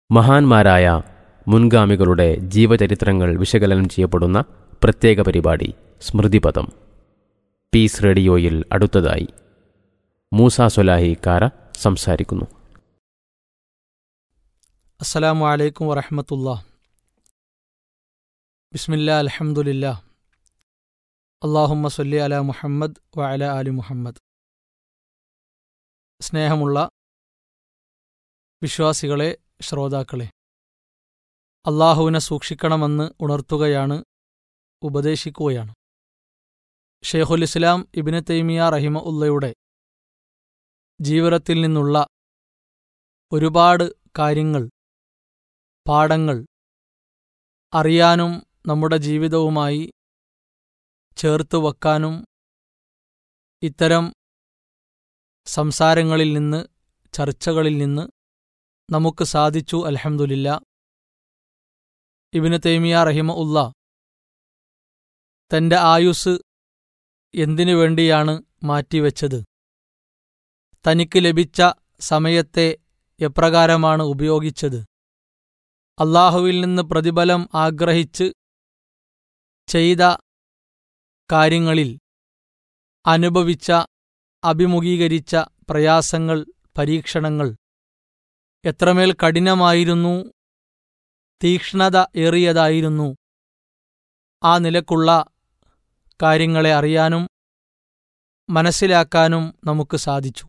മഹാന്മാരായ മുൻഗാമികളുടെ ജീവചരിത്രങ്ങൾ വിശകലനം ചെയ്യപ്പെടുന്ന പ്രത്യേക പരിപാടി സ്മൃതിപഥം പീസ് റേഡിയോയിൽ അടുത്തതായി മൂസ സൊലാഹി കാര സംസാരിക്കുന്നു അസ്സലാമു അലൈക്കും വറഹമത്തുള്ള ബിസ്മില്ലാ അൽഹംദുലില്ലാ അള്ളാഹുമ്മ സൊല്ലി അല മുഹമ്മദ് വ അല അലി മുഹമ്മദ് സ്നേഹമുള്ള വിശ്വാസികളെ ശ്രോതാക്കളെ അള്ളാഹുവിനെ സൂക്ഷിക്കണമെന്ന് ഉണർത്തുകയാണ് ഉപദേശിക്കുകയാണ് ഷെയ്ഖുൽ ഇസ്ലാം ഇബിന് തൈമിയ റഹിമ ഉള്ളയുടെ ജീവിതത്തിൽ നിന്നുള്ള ഒരുപാട് കാര്യങ്ങൾ പാഠങ്ങൾ അറിയാനും നമ്മുടെ ജീവിതവുമായി ചേർത്ത് വയ്ക്കാനും ഇത്തരം സംസാരങ്ങളിൽ നിന്ന് ചർച്ചകളിൽ നിന്ന് നമുക്ക് സാധിച്ചു അൽഹംദുലില്ല ഇബിന് തൈമിയ റഹിമ ഉള്ള തന്റെ ആയുസ് എന്തിനു വേണ്ടിയാണ് മാറ്റിവെച്ചത് തനിക്ക് ലഭിച്ച സമയത്തെ എപ്രകാരമാണ് ഉപയോഗിച്ചത് അള്ളാഹുവിൽ നിന്ന് പ്രതിഫലം ആഗ്രഹിച്ച് ചെയ്ത കാര്യങ്ങളിൽ അനുഭവിച്ച അഭിമുഖീകരിച്ച പ്രയാസങ്ങൾ പരീക്ഷണങ്ങൾ എത്രമേൽ കഠിനമായിരുന്നു തീക്ഷ്ണത ഏറിയതായിരുന്നു ആ നിലക്കുള്ള കാര്യങ്ങളെ അറിയാനും മനസ്സിലാക്കാനും നമുക്ക് സാധിച്ചു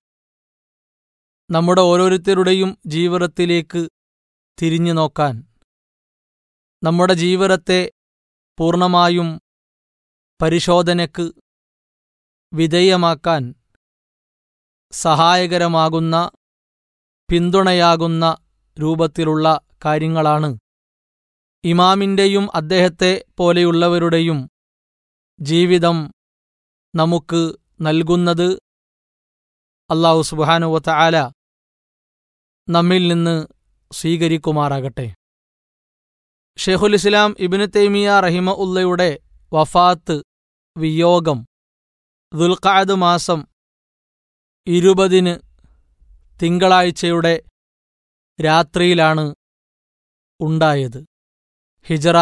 നമ്മുടെ ഓരോരുത്തരുടെയും ജീവിതത്തിലേക്ക് തിരിഞ്ഞു നോക്കാൻ നമ്മുടെ ജീവിതത്തെ പൂർണ്ണമായും പരിശോധനയ്ക്ക് വിധേയമാക്കാൻ സഹായകരമാകുന്ന പിന്തുണയാകുന്ന രൂപത്തിലുള്ള കാര്യങ്ങളാണ് ഇമാമിൻ്റെയും അദ്ദേഹത്തെ പോലെയുള്ളവരുടെയും ജീവിതം നമുക്ക് നൽകുന്നത് അള്ളാഹു സുബാനുവത്ത ആല നമ്മിൽ നിന്ന് സ്വീകരിക്കുമാറാകട്ടെ ഷെയ്ഖുൽ ഇസ്ലാം ഇബിന് തൈമിയ റഹിമ ഉള്ളയുടെ വഫാത്ത് വിയോഗം ദുൽഖാദ് മാസം ഇരുപതിന് തിങ്കളാഴ്ചയുടെ രാത്രിയിലാണ് ഉണ്ടായത് ഹിജറ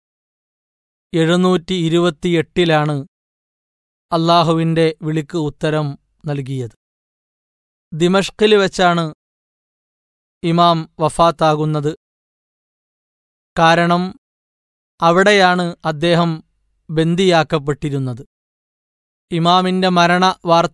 എഴുന്നൂറ്റി ഇരുപത്തിയെട്ടിലാണ് അള്ളാഹുവിൻ്റെ വിളിക്ക് ഉത്തരം നൽകിയത് ദിമഷ്കിൽ വെച്ചാണ് ഇമാം വഫാത്താകുന്നത് കാരണം അവിടെയാണ് അദ്ദേഹം ബന്ദിയാക്കപ്പെട്ടിരുന്നത് ഇമാമിന്റെ മരണ വാർത്ത